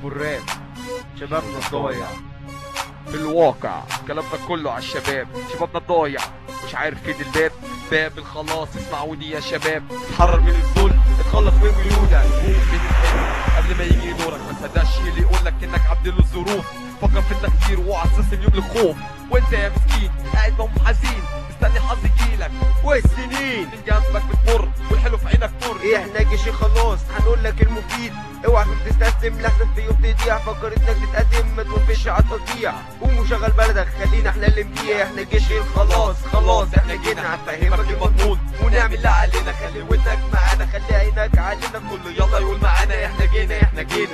والراب شبابنا الضايع في الواقع كلامنا كله على الشباب شبابنا الضايع مش عارف فين الباب باب الخلاص اسمعوني يا شباب اتحرر من الذل اتخلص من قيودك قوم من الحلم قبل ما يجي دورك ما تصدقش اللي يقول لك انك عبد للظروف فكر في التفكير واوعى تستسلم يوم للخوف وانت يا مسكين قاعد موم حزين مستني حظ يجيلك والسنين من جنبك بتمر والحلو في عينك مر احنا جيش خلاص هنقول لك المفيد اوعى تستسلم لحسن في يوم تضيع فكر انك تتقدم ما توقفش على التضييع قوم وشغل بلدك خلينا احنا اللي فيها احنا جيش الخلاص خلاص احنا جينا هنفهمك المضمون ونعمل اللي علينا خلي ودنك معانا خلي عينك علينا كله يلا يقول معانا احنا جينا احنا جينا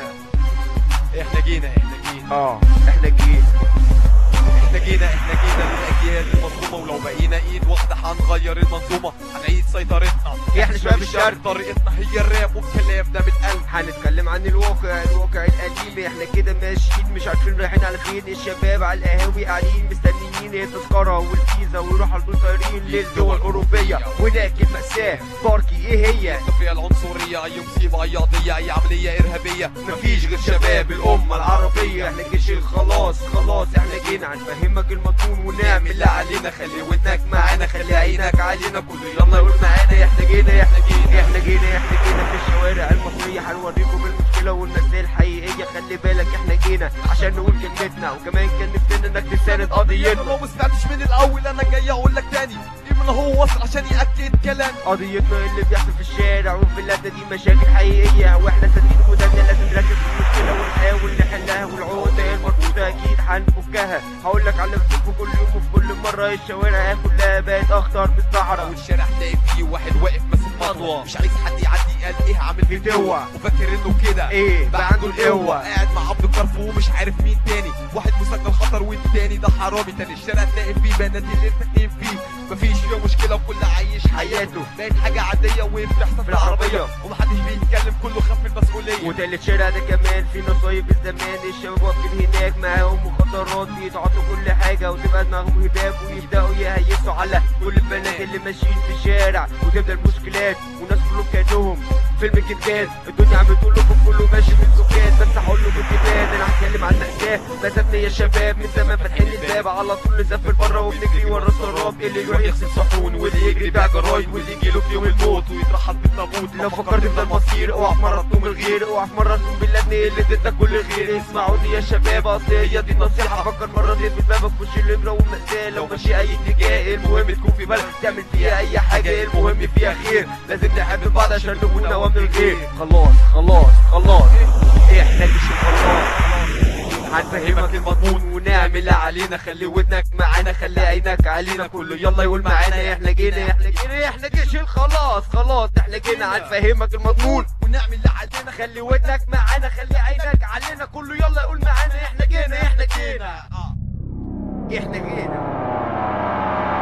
احنا جينا احنا جينا اه احنا جينا احنا جينا احنا جينا للاجيال المظلومه ولو بقينا ايد واحده هنغير المنظومه هنعيد سيطرتنا احنا شباب الشرق. طريقتنا هي الراب والكلام ده بالقلب هنتكلم عن الواقع الواقع القديم احنا كده ماشيين مش عارفين رايحين على فين الشباب على القهاوي قاعدين مستنيين التذكره والفيزا ويروحوا على طول طايرين للدول الاوروبيه ولكن مأساة باركي ايه هي فيها العنصريه اي مصيبه اي قضيه اي عمليه ارهابيه مفيش غير شباب الأمة العربية احنا جيش الخلاص خلاص احنا جينا هنفهمك المضمون ونعمل اللي علينا خلي ودنك معانا خلي عينك علينا كله يلا يقول معانا احنا جينا احنا جينا احنا جينا احنا جينا في الشوارع المصرية هنوريكم المشكلة والمسائل الحقيقية خلي بالك احنا جينا عشان نقول كلمتنا وكمان كان نفسنا انك تساند انا قضيتنا لو ما سمعتش من الاول انا جاي اقول لك تاني ايمن هو وصل عشان ياكد كلامي قضيتنا اللي بيحصل في الشارع وفي بلادنا دي مشاكل حقيقية واحنا سادين ودنا لازم نركز في المشكلة ونحاول نحلها والعقدة المربوطة أكيد هنفكها هقول لك على اللي بتشوفه كل يوم وفي كل مرة الشوارع كلها بقت أخطر في الصحراء والشارع تلاقي فيه واحد واقف ماسك مطوه مش عايز حد يعدي قال ايه عامل فيه فتوة. توه وفاكر انه كده إيه بقى عنده القوة قاعد مع عبد الكرفو ومش عارف مين تاني واحد مسجل خطر والتاني ده حرامي تاني الشارع تلاقي فيه بنات اللي ساكنين فيه مفيش فيه مشكله وكل عايش حياته بقت حاجه عاديه وبتحصل في العربيه ومحدش بيتكلم كله خاف من المسؤوليه وتالت شارع ده كمان في نصايب الزمان الشباب واقفين هناك معاهم مخدرات بيتعاطوا كل حاجة وتبقى دماغهم هباب ويبدأوا يهيسوا على كل البنات اللي ماشيين في الشارع وتبدأ المشكلات والناس كلهم كانهم فيلم كتاب الدنيا عم بتقول لكم كله ماشي من سكات بس هقول لكم كتاب انا هتكلم عن مأساة مسافني يا شباب من زمان فاتحين الباب على طول نسافر بره وبنجري ورا السراب اللي يروح يغسل صحون واللي يجري بيع جرايد واللي يجيله في يوم الموت ويترحل بالتابوت لو فكرت في ده المصير اوعى في مره تلوم الغير اوعى في مره تلوم بلادنا اللي اديتك كل الخير اسمعوني يا شباب اصل هي دي النصيحه فكر مره تلبس بابك خش الابره والمأساة لو ماشي اي اتجاه المهم تكون في بالك تعمل فيها اي حاجه المهم فيها خير لازم نحب بعض عشان نكون نوام الغير خلاص خلاص خلاص احنا جيش الخلاص هنفهمك المضمون ونعمل اللي علينا خلي ودنك معانا خلي عينك علينا كله يلا يقول معانا احنا جينا احنا جينا احنا جيش الخلاص خلاص احنا جينا هنفهمك المضمون ونعمل اللي علينا خلي ودنك معانا خلي عينك علينا كله يلا يقول معانا احنا جينا احنا جينا آه. احنا جينا